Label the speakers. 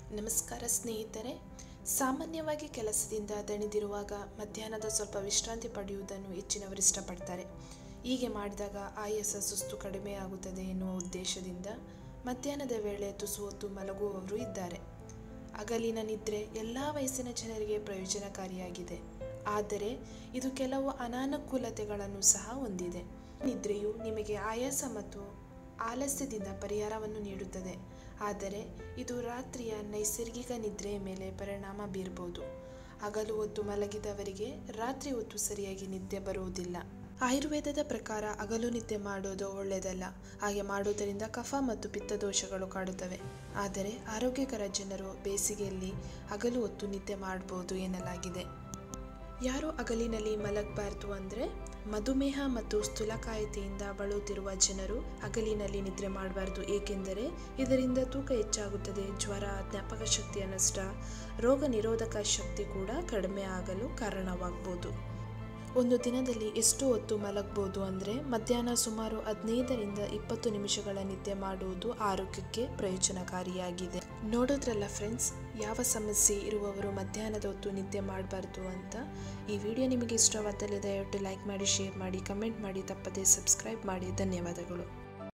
Speaker 1: ನಮಸ್ಕಾರ ಸ್ನೇಹಿತರೆ ಸಾಮಾನ್ಯವಾಗಿ ಕೆಲಸದಿಂದ ದಣಿದಿರುವಾಗ ಮಧ್ಯಾಹ್ನದ ಸ್ವಲ್ಪ ವಿಶ್ರಾಂತಿ ಪಡೆಯುವುದನ್ನು ಹೆಚ್ಚಿನವರು ಇಷ್ಟಪಡ್ತಾರೆ ಹೀಗೆ ಮಾಡಿದಾಗ ಆಯಾಸ ಸುಸ್ತು ಕಡಿಮೆ ಆಗುತ್ತದೆ ಎನ್ನುವ ಉದ್ದೇಶದಿಂದ ಮಧ್ಯಾಹ್ನದ ವೇಳೆ ತುಸು ಹೊತ್ತು ಮಲಗುವವರು ಇದ್ದಾರೆ ಹಗಲಿನ ನಿದ್ರೆ ಎಲ್ಲ ವಯಸ್ಸಿನ ಜನರಿಗೆ ಪ್ರಯೋಜನಕಾರಿಯಾಗಿದೆ ಆದರೆ ಇದು ಕೆಲವು ಅನಾನುಕೂಲತೆಗಳನ್ನು ಸಹ ಹೊಂದಿದೆ ನಿದ್ರೆಯು ನಿಮಗೆ ಆಯಾಸ ಮತ್ತು ಆಲಸ್ಯದಿಂದ ಪರಿಹಾರವನ್ನು ನೀಡುತ್ತದೆ ಆದರೆ ಇದು ರಾತ್ರಿಯ ನೈಸರ್ಗಿಕ ನಿದ್ರೆಯ ಮೇಲೆ ಪರಿಣಾಮ ಬೀರಬಹುದು ಹಗಲು ಹೊತ್ತು ಮಲಗಿದವರಿಗೆ ರಾತ್ರಿ ಹೊತ್ತು ಸರಿಯಾಗಿ ನಿದ್ದೆ ಬರುವುದಿಲ್ಲ ಆಯುರ್ವೇದದ ಪ್ರಕಾರ ಹಗಲು ನಿದ್ದೆ ಮಾಡೋದು ಒಳ್ಳೆಯದಲ್ಲ ಹಾಗೆ ಮಾಡುವುದರಿಂದ ಕಫ ಮತ್ತು ಪಿತ್ತದೋಷಗಳು ಕಾಡುತ್ತವೆ ಆದರೆ ಆರೋಗ್ಯಕರ ಜನರು ಬೇಸಿಗೆಯಲ್ಲಿ ಹಗಲು ಹೊತ್ತು ನಿದ್ದೆ ಮಾಡಬಹುದು ಎನ್ನಲಾಗಿದೆ ಯಾರು ಹಗಲಿನಲ್ಲಿ ಮಲಗಬಾರ್ದು ಅಂದರೆ ಮಧುಮೇಹ ಮತ್ತು ಸ್ಥೂಲಕಾಯತೆಯಿಂದ ಬಳಲುತ್ತಿರುವ ಜನರು ಹಗಲಿನಲ್ಲಿ ನಿದ್ರೆ ಮಾಡಬಾರ್ದು ಏಕೆಂದರೆ ಇದರಿಂದ ತೂಕ ಹೆಚ್ಚಾಗುತ್ತದೆ ಜ್ವರ ಜ್ಞಾಪಕ ಶಕ್ತಿಯ ನಷ್ಟ ರೋಗ ನಿರೋಧಕ ಶಕ್ತಿ ಕೂಡ ಕಡಿಮೆ ಆಗಲು ಕಾರಣವಾಗ್ಬೋದು ಒಂದು ದಿನದಲ್ಲಿ ಎಷ್ಟು ಹೊತ್ತು ಮಲಗ್ಬೋದು ಅಂದರೆ ಮಧ್ಯಾಹ್ನ ಸುಮಾರು ಹದಿನೈದರಿಂದ ಇಪ್ಪತ್ತು ನಿಮಿಷಗಳ ನಿದ್ದೆ ಮಾಡುವುದು ಆರೋಗ್ಯಕ್ಕೆ ಪ್ರಯೋಜನಕಾರಿಯಾಗಿದೆ ನೋಡೋದ್ರಲ್ಲ ಫ್ರೆಂಡ್ಸ್ ಯಾವ ಸಮಸ್ಯೆ ಇರುವವರು ಮಧ್ಯಾಹ್ನದ ಹೊತ್ತು ನಿದ್ದೆ ಮಾಡಬಾರ್ದು ಅಂತ ಈ ವಿಡಿಯೋ ನಿಮಗೆ ಇಷ್ಟವಾದಲ್ಲಿ ದಯವಿಟ್ಟು ಲೈಕ್ ಮಾಡಿ ಶೇರ್ ಮಾಡಿ ಕಮೆಂಟ್ ಮಾಡಿ ತಪ್ಪದೇ ಸಬ್ಸ್ಕ್ರೈಬ್ ಮಾಡಿ ಧನ್ಯವಾದಗಳು